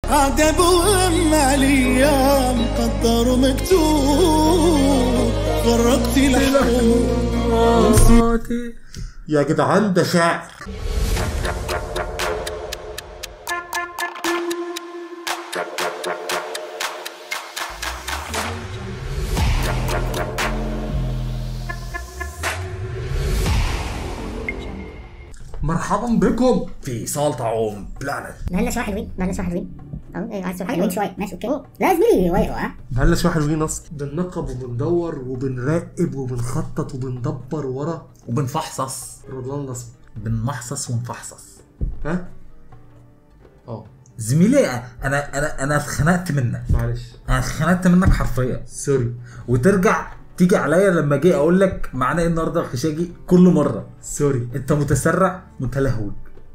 عقب وهم الايام قدر مكتوب فرقت الحقوق يا جدعان ده شعر مرحبا بكم في سلطعون بلانت مهلا شوية حلوين مهلا شوية حلوين اه ايوه عايز شوية حلوين شوية ماشي اوكي لا يا زميلي واقف ها هلا شوية حلوين اصلا بننقب وبندور وبنراقب وبنخطط وبندبر ورا وبنفحصص رضوان الاسمر بنمحصص ونفحصص ها؟ اه زميلي انا انا انا اتخنقت منك معلش انا اتخنقت منك حرفيا سوري وترجع تيجي عليا لما اجي اقول لك معناه ايه النهارده الخشاجي كل مره سوري انت متسرع متلهوج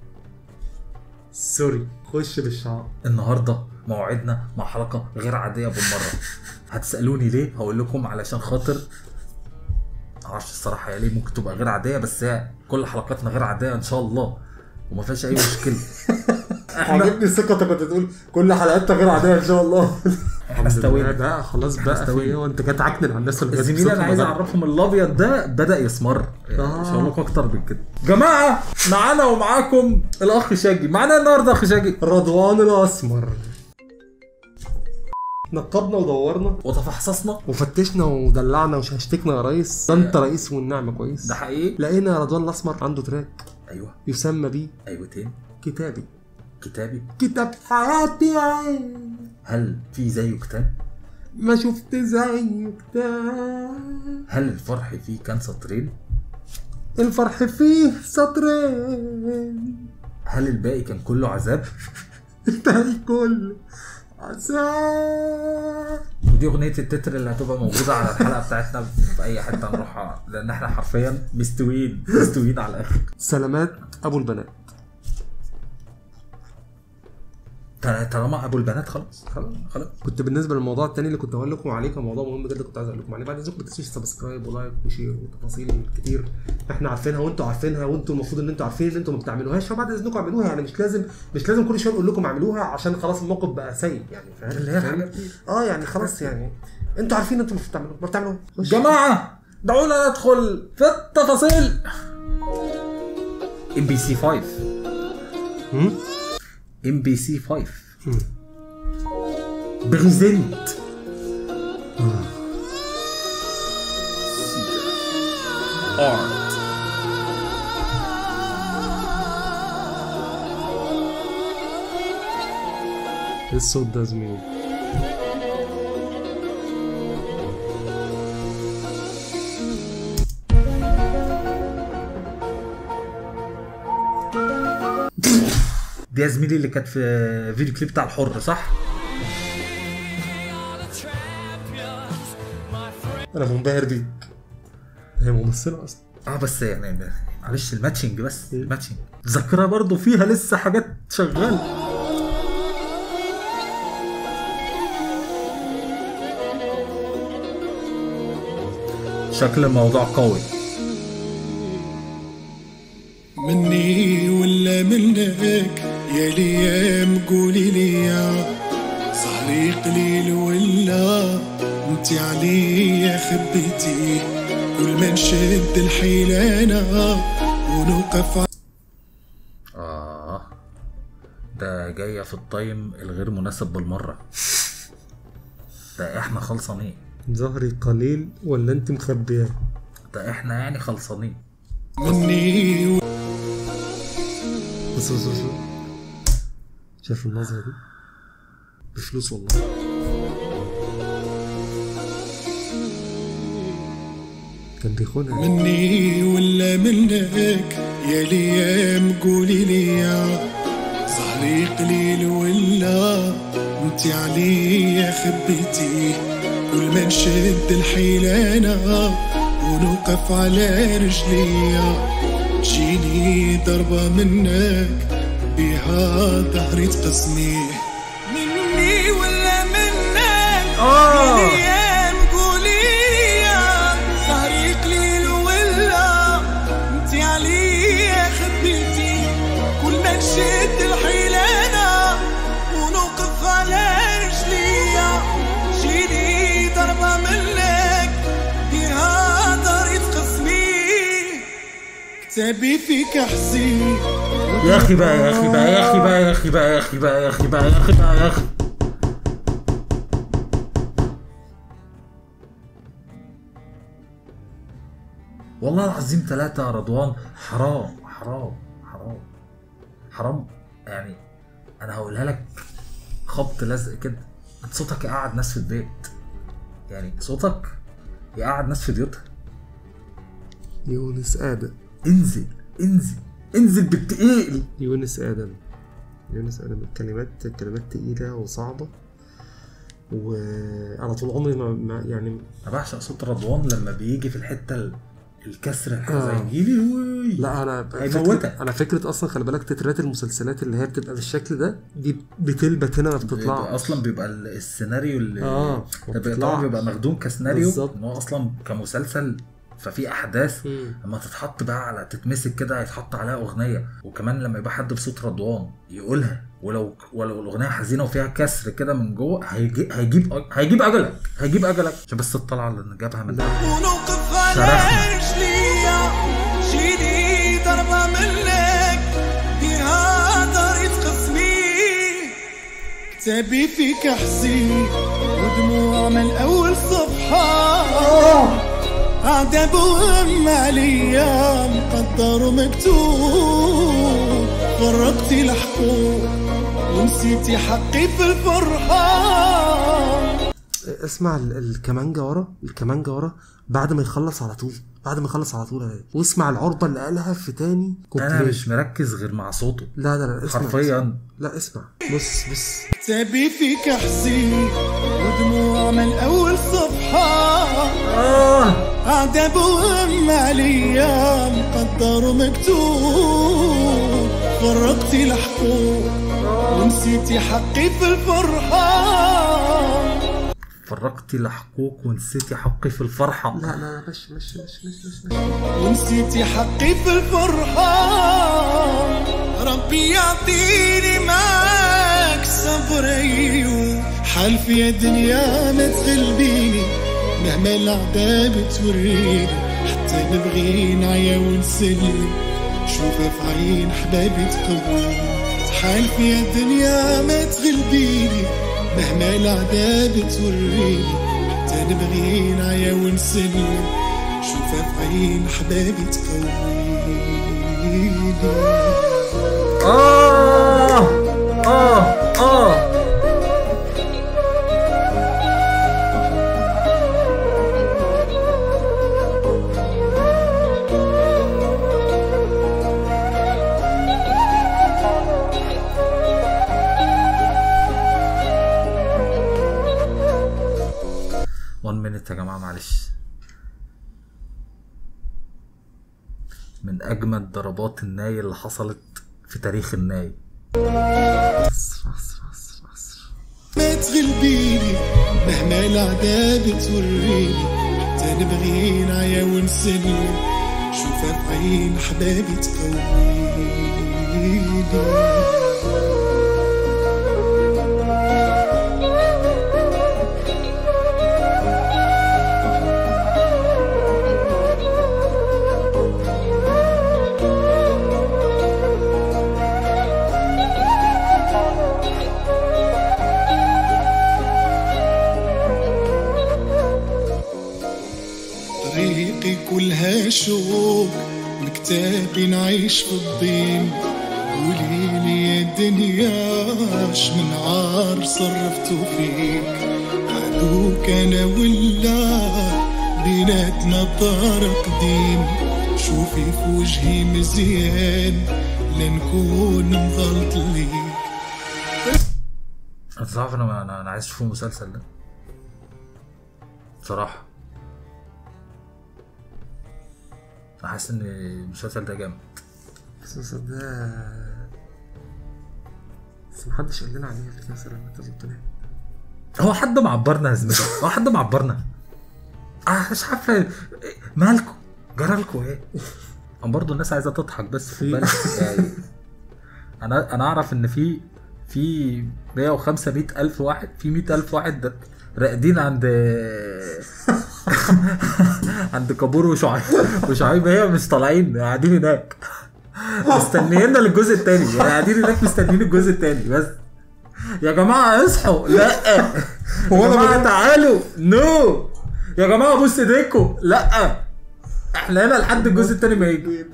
سوري خش بالشعر النهارده موعدنا مع حلقه غير عاديه بالمره هتسالوني ليه هقول لكم علشان خاطر معرفش الصراحه هي ليه ممكن تبقى غير عاديه بس هي كل حلقاتنا غير عاديه ان شاء الله وما فيهاش اي مشكله احنا عجبني ثقتك كنت تقول كل حلقاتنا غير عاديه ان شاء الله احنا استوينا بقى خلاص بقى في استوينا. ايه وانت جاي تعكنن على الناس اللي زميلي انا عايز اعرفهم الابيض ده بدا يسمر يعني مش هقول لكم اكتر من كده جماعه معانا ومعاكم الاخ شاجي معانا النهارده اخ شاجي رضوان الاسمر نقبنا ودورنا وتفحصصنا وفتشنا ودلعنا وشهشتكنا يا ريس ده انت رئيس والنعمه كويس ده حقيقي لقينا رضوان الاسمر عنده تراك ايوه يسمى بيه ايوه تاني كتابي كتابي كتاب حياتي عين هل في زيه كتاب ما شفت زي كتاب هل الفرح فيه كان سطرين الفرح فيه سطرين هل الباقي كان كله عذاب انتهى الكل عذاب ودي اغنيه التتر اللي هتبقى موجوده على الحلقه بتاعتنا في اي حته نروحها لان احنا حرفيا مستويين مستويين على الاخر سلامات ابو البنات طل- طالما ابو البنات خلاص خلاص خلاص كنت بالنسبه للموضوع التاني اللي كنت هقول لكم عليه كان موضوع مهم جدا كنت عايز اقول لكم عليه بعد اذنكم ما تنسوش سبسكرايب ولايك وشير وتفاصيل كتير احنا عارفينها وانتوا عارفينها وانتوا المفروض ان انتوا عارفين ان انتوا ما بتعملوهاش فبعد اذنكم اعملوها يعني مش لازم مش لازم كل شويه نقول لكم اعملوها عشان خلاص الموقف بقى سيء يعني فاهم اللي هي فاهم؟ الحاجات دي. اه يعني خلاص يعني انتوا عارفين انتوا مش بتعملوها ما بتعملوها خش. جماعه دعونا ندخل في التفاصيل ام بي سي 5 هم؟ ام بي سي 5 هم. بريزنت ارت ايه الصوت ده يا زميلي دي يا زميلي اللي كانت في فيديو كليب بتاع الحر صح؟ انا منبهر بيك هي ممثله اصلا اه بس يعني معلش الماتشنج بس الماتشنج ذاكرة برضو فيها لسه حاجات شغالة شكل الموضوع قوي مني ولا منك يا ليام قولي لي صاري قليل ولا انت عليا خبيتي كل ما نشد الحيلانة ونوقف ع- اه ده جاية في التايم الغير مناسب بالمرة ده احنا خلصانين ظهري قليل ولا انت مخبياه ده احنا يعني خلصانين مني و- بص بص بص شايف النظرة دي بفلوس والله كان بيخونها مني ولا منك يا ليام قولي لي صاري قليل ولا انت عليا خبيتي كل ما نشد الحيلانة ونوقف على رجلي تجيني ضربة منك بها ظهري تقسمي مني ولا منك آه. يا ليام قولي لي صاري قليل ولا انت عليا خبيتي كل ما نشد الحيلانة ونوقف تبي فيك حسين يا اخي بقى يا اخي بقى يا اخي بقى يا اخي بقى يا اخي بقى يا اخي بقى يا اخي بقى يا اخي والله العظيم ثلاثة يا رضوان حرام حرام حرام حرام يعني انا هقولها لك خبط لزق كده انت صوتك يقعد ناس في البيت يعني صوتك يقعد ناس في بيوتها يونس ادم انزل انزل انزل بالتقيل يونس ادم يونس ادم الكلمات الكلمات تقيله وصعبه وانا طول عمري ما, ما يعني انا بعشق صوت رضوان لما بيجي في الحته ال- الكسر آه. الحزيني وي. لا انا هيموتك. فكرة انا فكره اصلا خلي بالك تترات المسلسلات اللي هي بتبقى بالشكل ده دي بتلبت هنا ما بيبقى بتطلعش اصلا بيبقى ال- السيناريو اللي اه ما ده بيبقى بتطلعش. طبعا بيبقى مخدوم كسيناريو بالظبط. ان هو اصلا كمسلسل ففي احداث مم. لما تتحط بقى على تتمسك كده هيتحط عليها اغنيه وكمان لما يبقى حد بصوت رضوان يقولها ولو ولو الاغنيه حزينه وفيها كسر كده من جوه هيجي هيجيب هيجيب اجلك هيجيب اجلك عشان بس الطلعه اللي جابها من ونوقف على شرفنا. رجليا شيلي ضربة منك بها طريق قسمي كتابي فيك حزين ودموع من أول صفحة عذاب وهم عليا مقدر ومكتوب فرقتي الحقوق ونسيتي حقي في الفرحة اسمع ال- الكمانجا ورا الكمانجا ورا بعد ما يخلص على طول بعد ما يخلص على طول اهي. واسمع العربه اللي قالها في تاني انا كوبليه. مش مركز غير مع صوته لا لا لا اسمع حرفيا لا اسمع بص بص تبي فيك حزين ودموع من أول صفحة اه عذاب وهم عليا مقدر ومكتوب فرقتي الحقوق ونسيتي حقي في الفرحة فرقتي لحقوق ونسيتي حقي في الفرحه لا لا مش مش مش مش مش, مش. ونسيتي حقي في الفرحة ربي يعطيني معاك صبر أيوب حلف يا دنيا ما تغلبيني مهما الأعداء بتوريني حتى نبغي نعيا ونسلم شوفها في عين حبابي تقوي حلف يا دنيا ما تغلبيني مهما الأعداء بتوريني حتى نبغي نعيا ونسلم شوفها في عين حبابي تقويني آه آه آه وان مينت يا جماعة معلش من أجمد ضربات الناي اللي حصلت في تاريخ الناي عصر عصر عصر عصر ما تغلبيني مهما الأعداء بتوريني حتى نبغي نعيا ونسلم شوفها في عين حبابي تقويني طريقي كلها شوق وكتابي نعيش في الضيم قوليلي يا دنيا اش من عار صرفته فيك عدوك انا ولا بيناتنا طار قديم شوفي في وجهي مزيان لنكون نضلت ليك انت تعرف انا انا انا عايز اشوف المسلسل ده بصراحة انا حاسس ان المسلسل ده جامد المسلسل ده بس محدش قال لنا عليه قبل كده سلام انت قلت لنا هو حد معبرنا يا زميلي هو حد معبرنا اه مش عارفه إيه، مالكم جرالكم ايه انا برضه الناس عايزه تضحك بس خد بالك يعني انا انا اعرف ان في في 105 100 الف واحد في 100 الف واحد راقدين عند عند كابور وشعيب وشعيب هي مش طالعين قاعدين هناك مستنيينا للجزء التاني يعني قاعدين هناك مستنيين الجزء التاني بس يا جماعه اصحوا لا هو يا أنا جماعه بجد- تعالوا نو يا جماعه بص ايديكم لا احنا هنا لحد الجزء التاني ما يجي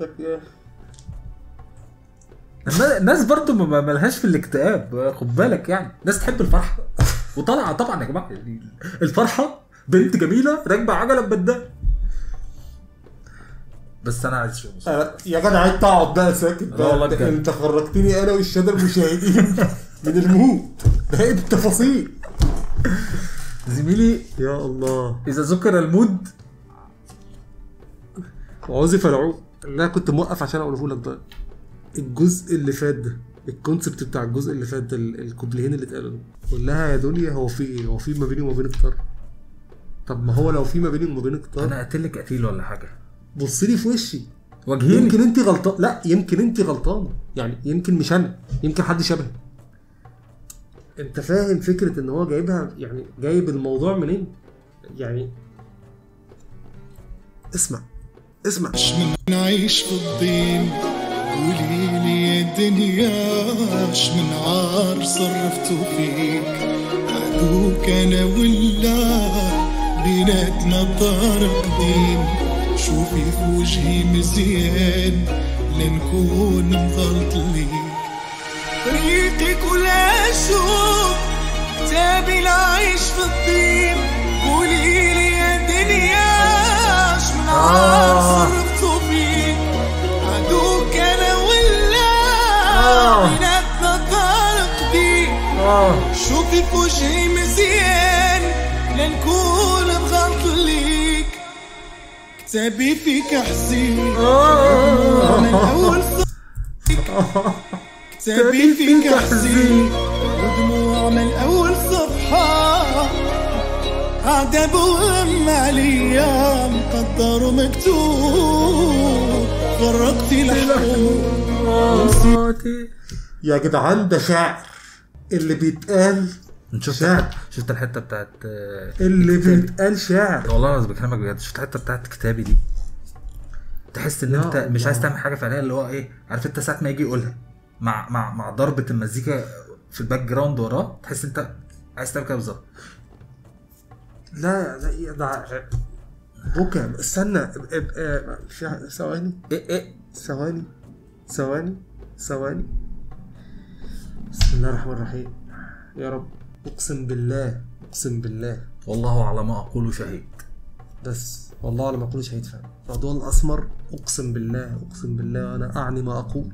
النا- الناس برضو ما- ما ملهاش في الاكتئاب خد بالك يعني الناس تحب الفرحه وطالعه طبعا يا جماعه يعني الفرحه بنت جميله راكبه عجله بدال بس انا عايز اشوف أنا- يا جدع انت اقعد بقى ساكت لا والله بقى بجد. انت خرجتني انا والشادة المشاهدين من المود ده التفاصيل زميلي يا الله اذا ذكر المود وعوزف العود اللي انا كنت موقف عشان اقوله لك بقى الجزء اللي فات ده الكونسبت بتاع الجزء اللي فات ده ال- الكوبليهين اللي اتقالوا دول. قول لها يا دنيا هو في ايه؟ هو في ما بيني وما بينك طار طب ما هو لو في ما بيني وما بينك طار انا قاتلك قتيل ولا حاجه بص لي في وشي واجهيني يمكن انت غلطان لا يمكن انت غلطان يعني يمكن مش انا يمكن حد شبهي انت فاهم فكره ان هو جايبها يعني جايب الموضوع منين يعني اسمع اسمع مش من نعيش في الضيم قولي لي يا دنيا اش من عار صرفته فيك عدوك انا ولا بيناتنا طار قديم شوفي في وجهي مزيان لنكون مغلط ليك طريقك ولا شوف كتابي العيش في الطين قولي لي يا دنيا اش من عار آه. صرفته فيك عدوك انا ولا آه. بيناتنا طارق دي اه شوفي في وجهي مزيان لنكون بغلط ليك كتابي فيك حزين من اول صفحة كتابي فيك حزين ودموع من اول صفحة عذاب وهم عليا مقدر ومكتوب فرقتي الحقوق يا جدعان ده شعر اللي بيتقال شفت شعر. شفت الحته بتاعت آه، اللي كتابي. بيتقال شعر والله انا بكلمك بجد شفت الحته بتاعت كتابي دي تحس ان يا انت مش الله. عايز تعمل حاجه فعليا اللي هو ايه عارف انت ساعه ما يجي يقولها مع مع مع ضربه المزيكا في الباك جراوند وراه تحس انت عايز تعمل كده بالظبط لا لا يا ده بوكا استنى اب- اب- اه، في- ثواني ايه ايه ثواني ثواني ثواني بسم الله الرحمن الرحيم يا رب اقسم بالله اقسم بالله والله على ما اقول شهيد بس والله على ما اقول شهيد فعلا موضوع الاسمر اقسم بالله اقسم بالله انا اعني ما اقول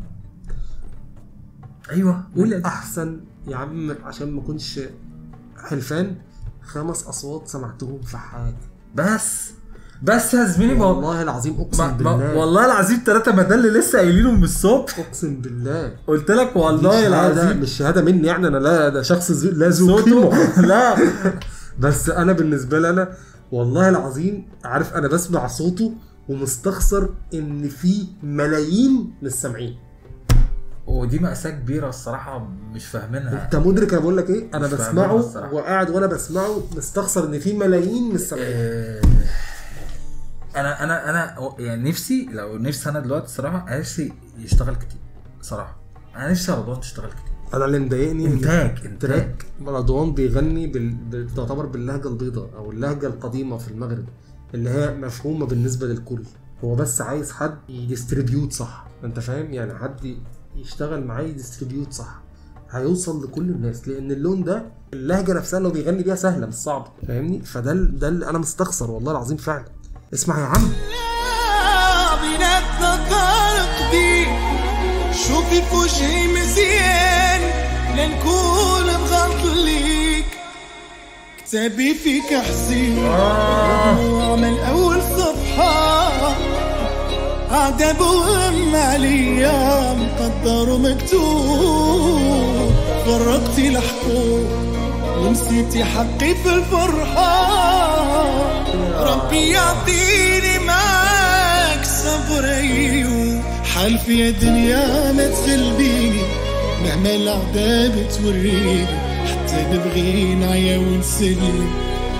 ايوه قول يا احسن يا عم عشان ما اكونش حلفان خمس اصوات سمعتهم في حياتي بس بس يا زميلي ما والله العظيم اقسم ما- ما- بالله والله العظيم ثلاثة ما ده اللي لسه قايلينه من الصبح اقسم بالله قلت لك دي والله شهادة العظيم مش شهاده مني يعني انا لا ده شخص ذو- لا ذو صوته قيمه لا بس انا بالنسبه لي انا والله العظيم عارف انا بسمع صوته ومستخسر ان في ملايين من السامعين ودي مأساة كبيرة الصراحة مش فاهمينها انت مدرك انا بقول لك ايه انا مش فاهمها بسمعه الصراحة. وقاعد وانا بسمعه مستخسر ان في ملايين من السامعين آه، انا انا انا يعني نفسي لو نفسي انا دلوقتي الصراحة نفسي يشتغل كتير صراحة انا نفسي رضوان تشتغل كتير انا اللي مضايقني إن انتاج انتاج تراك رضوان بيغني بال... بال- تعتبر باللهجه البيضاء او اللهجه القديمه في المغرب اللي هي مفهومه بالنسبه للكل هو بس عايز حد يديستريبيوت صح انت فاهم يعني حد يشتغل معاه يديستريبيوت صح هيوصل لكل الناس لان اللون ده اللهجه نفسها اللي هو بيغني بيها سهله مش صعبه فاهمني فده ال- ده اللي انا مستخسر والله العظيم فعلا اسمع يا عم بيناتنا طارق دي شوفي في وجهي مزيان لنكون بغلط ليك كتابي فيك حزين دموع من اول صفحة عذاب وهم عليا مقدر ومكتوب فرقتي الحقوق ونسيتي حقي في الفرحة ربي يعطيني معاك صبري حلف يا دنيا ما تغلبيني مهما الأعداء بتوريني حتى نبغي نعيا ونسلم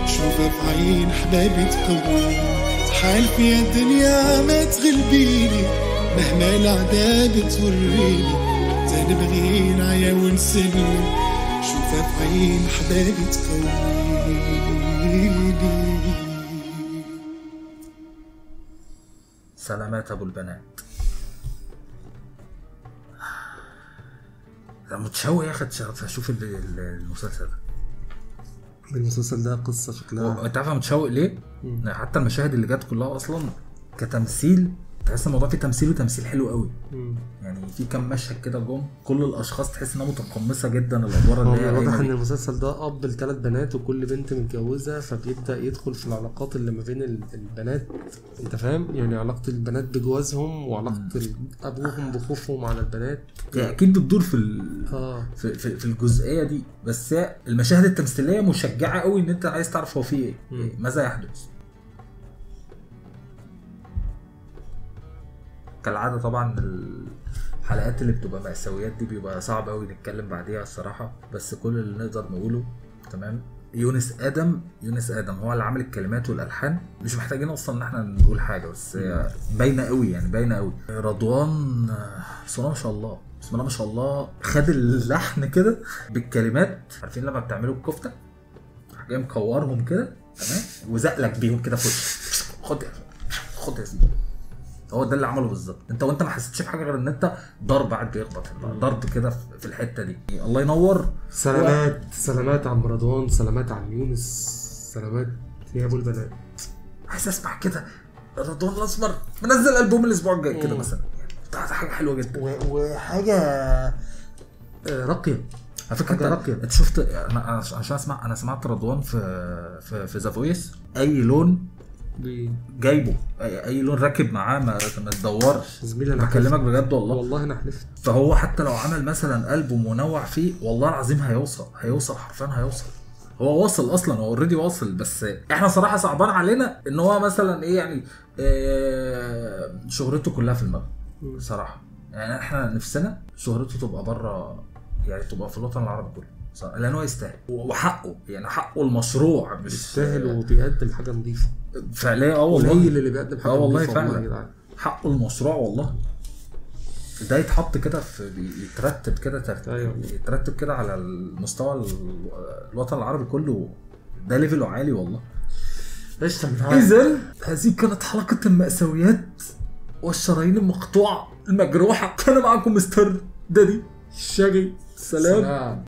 شوفها في عين حبايبي تقوي حال فيها الدنيا ما تغلبيني مهما الأعداء بتوريني تنبغي نعيا ونسلم شوفها في عين حبايبي تقويني سلامات ابو البنات ده متشوق يا اخي تش- اشوف ال- ال- المسلسل ده المسلسل ده قصه شكلها انت عارف أنا متشوق ليه؟ حتى المشاهد اللي جت كلها اصلا كتمثيل تحس الموضوع فيه تمثيل وتمثيل حلو قوي مم. يعني في كام مشهد كده جم كل الاشخاص تحس انها متقمصه جدا الادوار اللي هي هو واضح قايمة ان بيه. المسلسل ده اب لثلاث بنات وكل بنت متجوزه فبيبدا يدخل في العلاقات اللي ما بين ال- البنات انت فاهم يعني علاقه البنات بجوازهم وعلاقه ال- ابوهم بخوفهم على البنات هي اكيد بتدور في ال... اه في, في, في الجزئيه دي بس هي المشاهد التمثيليه مشجعه قوي ان انت عايز تعرف هو فيه ايه مم. ماذا يحدث كالعاده طبعا الحلقات اللي بتبقى مأساويات دي بيبقى صعب قوي نتكلم بعديها الصراحه بس كل اللي نقدر نقوله تمام يونس ادم يونس ادم هو اللي عامل الكلمات والالحان مش محتاجين اصلا ان احنا نقول حاجه بس هي باينه قوي يعني باينه قوي رضوان آه، بسم الله ما شاء الله بسم الله ما شاء الله خد اللحن كده بالكلمات عارفين لما بتعملوا الكفته راح جاي مكورهم كده تمام وزقلك بيهم كده في وشك خد يا خد يا سيدي هو ده اللي عمله بالظبط انت وانت ما حسيتش بحاجه غير ان انت ضرب قاعد بيخبط ضرب كده في- في الحته دي الله ينور سلامات سلامات عم رضوان سلامات عم يونس سلامات يا ابو البنات عايز اسمع كده رضوان الاسمر منزل البوم الاسبوع الجاي كده مم. مثلا يعني ده ده حاجه حلوه جدا وحاجه آه، راقيه على فكره حاجة انت راقية. انت شفت انا أنا عشان اسمع انا سمعت رضوان في في في ذا فويس اي لون بي- جايبه اي, أي لون راكب معاه ما ما تدورش زميلي انا بكلمك حلفت. بجد والله والله انا حلفت فهو حتى لو عمل مثلا ألبوم منوع فيه والله العظيم هيوصل هيوصل حرفيا هيوصل هو واصل اصلا هو اوريدي واصل بس احنا صراحه صعبان علينا ان هو مثلا ايه يعني إيه شهرته كلها في المغرب صراحه يعني احنا نفسنا شهرته تبقى بره يعني تبقى في الوطن العربي كله صراحة. لان هو يستاهل وحقه يعني حقه المشروع مش يستاهل وبيقدم حاجه نظيفه فعليا اه والله قليل اللي بيقدم حاجه اه والله نظيفة فعلا. يا جدعان حقه المشروع والله ده يتحط كده في يترتب كده ترتيب أيوة. يترتب كده على المستوى ال- الوطن العربي كله ده ليفله عالي والله قشطه يا جدعان. اذا هذه كانت حلقه المأساويات والشرايين المقطوعه المجروحه كان معكم مستر دادي الشاقي سلام سلام